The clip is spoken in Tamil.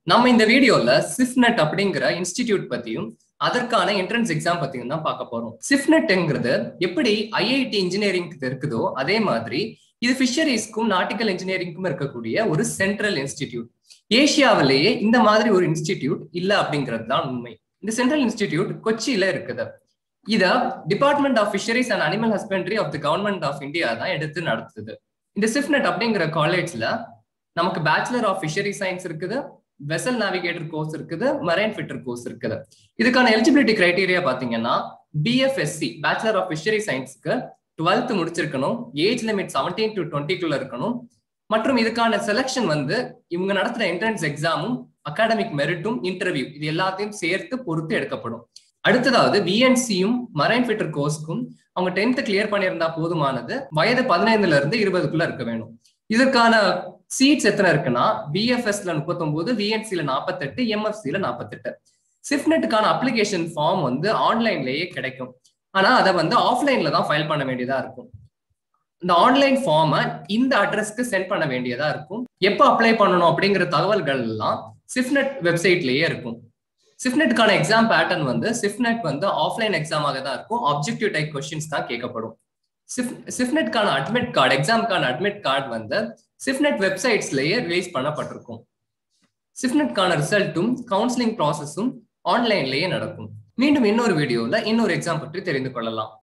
நம்ம இந்த வீடியோல சிஃப்நெட் அப்படிங்கிற இன்ஸ்டிடியூட் பத்தியும் அதற்கான என்ட்ரன்ஸ் எக்ஸாம் பத்தியும் தான் பார்க்க போறோம் சிஃப்நெட்ங்கிறது எப்படி ஐஐடி இன்ஜினியரிங் இருக்குதோ அதே மாதிரி இது ஃபிஷரிஸ்க்கும் நாட்டிக்கல் இன்ஜினியரிங்க்கும் இருக்கக்கூடிய ஒரு சென்ட்ரல் இன்ஸ்டிடியூட் ஏசியாவிலேயே இந்த மாதிரி ஒரு இன்ஸ்டிடியூட் இல்ல அப்படிங்கிறது தான் உண்மை இந்த சென்ட்ரல் இன்ஸ்டிடியூட் கொச்சியில இருக்குது இத department of fisheries and animal husbandry of the government of India தான் எடுத்து நடத்துது இந்த சிஃப்நெட் அப்படிங்கிற காலேஜ்ல நமக்கு பேச்சுலர் ஆஃப் ஃபிஷரி சயின்ஸ் இருக்குது வெசல் நேவிகேட்டர் கோர்ஸ் இருக்குது மரைன் ஃபிட்டர் கோர்ஸ் இருக்குது இதுக்கான எலிஜிபிலிட்டி கிரைடீரியா பாத்தீங்கன்னா பிஎஃப்எஸ்சி பேச்சுலர் ஆஃப் ஃபிஷரி சயின்ஸ்க்கு டுவெல்த் முடிச்சிருக்கணும் ஏஜ் லிமிட் செவன்டீன் டு டுவெண்ட்டிக்குள்ள இருக்கணும் மற்றும் இதுக்கான செலெக்ஷன் வந்து இவங்க நடத்துற என்ட்ரன்ஸ் எக்ஸாமும் அகாடமிக் மெரிட்டும் இன்டர்வியூ இது எல்லாத்தையும் சேர்த்து பொறுத்து எடுக்கப்படும் அடுத்ததாவது விஎன்சியும் மரைன் ஃபிட்டர் கோர்ஸ்க்கும் அவங்க டென்த் கிளியர் பண்ணியிருந்தா போதுமானது வயது பதினைந்துல இருந்து இருபதுக்குள்ள இருக்க வேணும் இதற்கான சீட்ஸ் எத்தனை இருக்குன்னா பிஎஃப்எஸ்ல முப்பத்தொன்பது விஎன்சில நாற்பத்தெட்டு எம்எஃப்சில நாற்பத்தெட்டு சிஃப்நெட்டுக்கான அப்ளிகேஷன் ஃபார்ம் வந்து ஆன்லைன்லயே கிடைக்கும் ஆனா அதை வந்து ஆஃப்லைன்ல தான் ஃபைல் பண்ண வேண்டியதா இருக்கும் இந்த ஆன்லைன் ஃபார்மை இந்த அட்ரஸ்க்கு சென்ட் பண்ண வேண்டியதா இருக்கும் எப்போ அப்ளை பண்ணணும் அப்படிங்கிற தகவல்கள் எல்லாம் சிஃப்நெட் வெப்சைட்லயே இருக்கும் சிஃப்நெட்டுக்கான எக்ஸாம் பேட்டர்ன் வந்து சிஃப்நெட் வந்து ஆஃப்லைன் எக்ஸாமாக தான் இருக்கும் ஆப்ஜெக்டிவ் டைப் கொஸ்டின்ஸ் தான் கேட்கப்படும் சிஃப் சிஃப்நெட்கான அட்மிட் கார்டு எக்ஸாமுக்கான அட்மிட் கார்டு வந்து சிஃப்நெட் வெப்சைட்ஸ்லயே ரிலீஸ் பண்ணப்பட்டிருக்கும் சிஃப்நெட்கான ரிசல்ட்டும் கவுன்சிலிங் ப்ராசஸும் ஆன்லைன்லயே நடக்கும் மீண்டும் இன்னொரு வீடியோல இன்னொரு எக்ஸாம் பற்றி தெரிந்து கொள்ளலாம்